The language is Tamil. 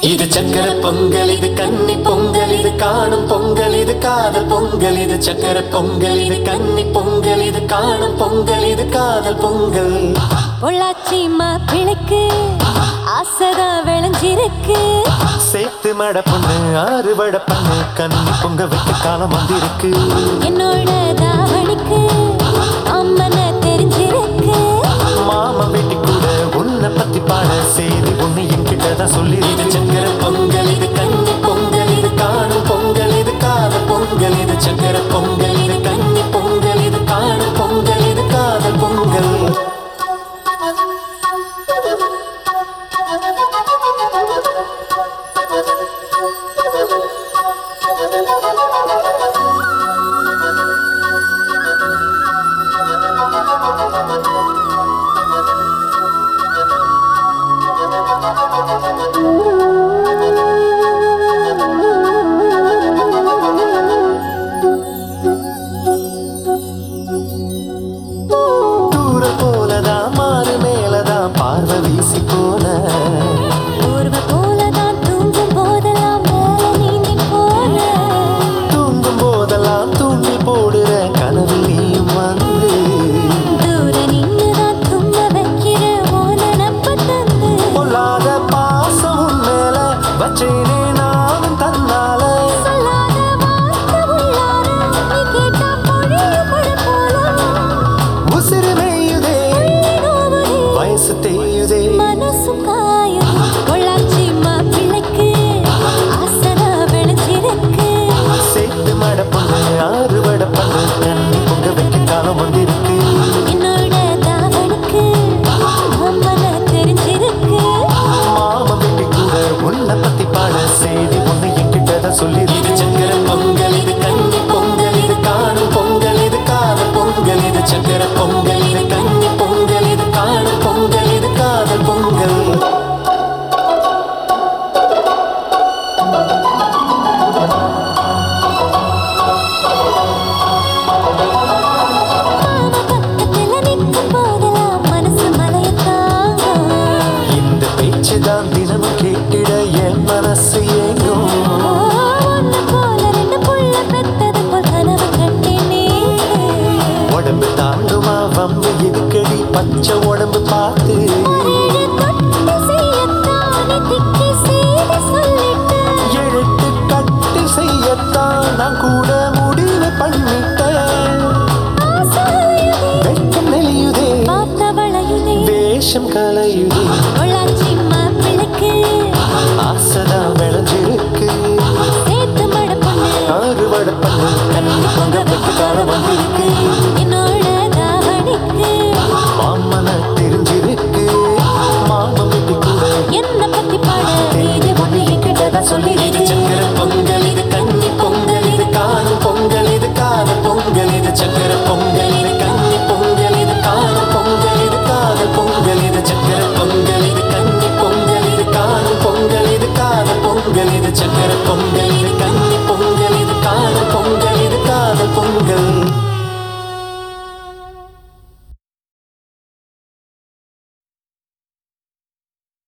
இது சக்கர பொங்கல் இது கன்னி பொங்கல் இது காணும் பொங்கல் இது காதல் பொங்கல் இது சக்கர பொங்கல் இது கன்னி பொங்கல் இது காணும் பொங்கல் இது காதல் பொங்கல் பொள்ளாச்சி மாப்பிளைக்கு ஆசைதா விளைஞ்சிருக்கு சேத்து மட பொண்ணு ஆறு வட பண்ணு கன்னி பொங்க வைக்க காலம் வந்திருக்கு என்னோட தாவணிக்கு அம்மன தெரிஞ்சிருக்கு மாமா வெட்டி கூட உன்னை பத்தி பாட செய்தி ஒண்ணு என்கிட்ட தான் சொல்லி இது சக்கர பொங்கல் இது கன்னி பொங்கல் இது காணும் பொங்கல் இது காதல் பொங்கல் இது சக்கர பொங்கல் இது கன்னி பொங்கல் இது காணும் பொங்கல் இது காதல் பொங்கல் தூர போலதான் மாறு மேலதான் பார்வை வீசி போன ஊர்வ போலதான் தூங்கும் போதெல்லாம் மேல நீந்தி போன தூங்கும் போதெல்லாம் தூண்டி போடுற கனவு நீயும் வந்து தூர நின்னுதான் தும்ம வைக்கிற ஓ நினப்ப தந்து பொல்லாத பாசம் உன் மேல வச்சேனே நானும் தன்னால சொல்லாத வார்த்தை உள்ளார நீ கேட்டா பொழியும் மழை போல உசிறு மேயுதே நோவுதே வயசு தேயுதே மனசும் காயும் பொள்ளாச்சி மாப்பிள்ளைக்கு ஆசைதா விளைஞ்சிருக்கு சேர்த்து மட பொண்ணு ஆறு வட பண்ணு கண்ணி பொங்க வைக்க காலம் வந்திருக்கு என்னோட தாவணிக்கு அம்மன தெரிஞ்சிருக்கு மாமன் வீட்டு கூட உன்னை பத்தி பாட செய்தி ஒண்ணு என்கிட்ட தான் சொல்லி இது சக்கர பொங்கல் இது கன்னி பொங்கல் இது காணும் பொங்கல் இது காதல் பொங்கல் இது சக்கர பொங்கல் இது கன்னி பொங்கல் இது காணும் பொங்கல் இது காதல் பொங்கல் மாமா பக்கத்துல நிற்கும் போதெல்லாம் மனசு மலைய தாங்கும் இந்த பேச்சு தான் தினமும் கேட்டிட என் மனசு ஏங்கும் ஒன்னு போல ரெண்டு புள்ள பெத்தது போல் கனவு கண்டேனே உடம்பு தாண்டுமா வம்பு எதுக்கடி பச்சை உடம்பு பார்த்து ஒரேழு தொட்டு செய்யத்தானே திக்கி செய்தி சொல்லிட்டு எழுத்து கட்டி செய்யத்தான் நான் கூட முடிவு பண்ணிட்டேன் ஆசாயுதே வெட்கம் நெளியுதே பார்த்தவளையுதே வேஷம் கலையுதே பொள்ளாச்சி மாப்பிள்ளைக்கு ஆசைதான் விளைஞ்சிருக்கு சேர்த்து மட பொண்ணு ஆறு வட பண்ணு கண்ணி பொங்க வைக்க காலம் வந்திருக்கு